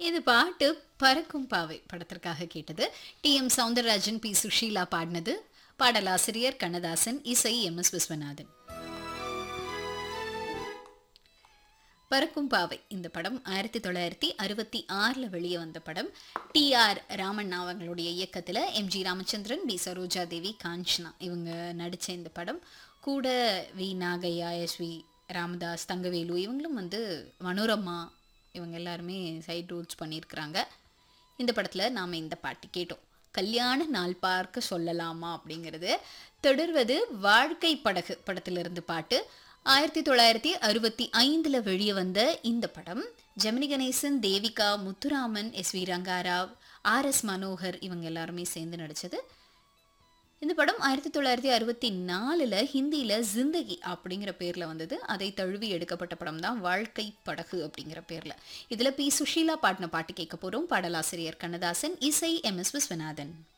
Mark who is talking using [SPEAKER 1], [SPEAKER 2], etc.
[SPEAKER 1] இது பாட்டு பறக்கும் பாவை படத்திற்காக கேட்டது T M Soundararajan P Susheela பாடினது பாடலாசிரியர் கண்ணதாசன் இசை எம் எஸ் விஸ்வநாதன் பறக்கும் பாவை இந்த படம் ஆயிரத்தி தொள்ளாயிரத்தி அறுபத்தி ஆறில் வெளியே வந்த படம் டி ஆர் ராமண்ணா அவங்களுடைய இயக்கத்தில் M G Ramachandran T Saroja Devi Kanchana இவங்க நடித்த இந்த படம் கூட V Nagaiah S V Ramadas Thangavelu இவங்களும் வந்து மனோரமா இவங்க எல்லாருமே சைட் ரோல்ஸ் பண்ணியிருக்கிறாங்க இந்த படத்தில் நாம் இந்த பாட்டு கேட்டோம் கல்யாண நாள் பார்க்க சொல்லலாமா அப்படிங்கிறது தொடர்வது வாழ்க்கை படகு படத்திலிருந்து பாட்டு ஆயிரத்தி தொள்ளாயிரத்தி அறுபத்தி ஐந்தில் வெளியே வந்த இந்த படம் Gemini Ganesan Devika Muthuraman S V Ranga Rao R S Manohar இவங்க எல்லாருமே சேர்ந்து நடித்தது இந்த படம் ஆயிரத்தி தொள்ளாயிரத்தி அறுபத்தி நாலில் ஹிந்தியில் ஜிந்தகி அப்படிங்கிற பேரில் வந்தது அதை தழுவி எடுக்கப்பட்ட படம் தான் வாழ்க்கை படகு அப்படிங்கிற பேரில் இதில் பி சுஷீலா பாடின பாட்டு கேட்க போகிறோம் பாடலாசிரியர் கண்ணதாசன் இசை எம் எஸ் விஸ்வநாதன்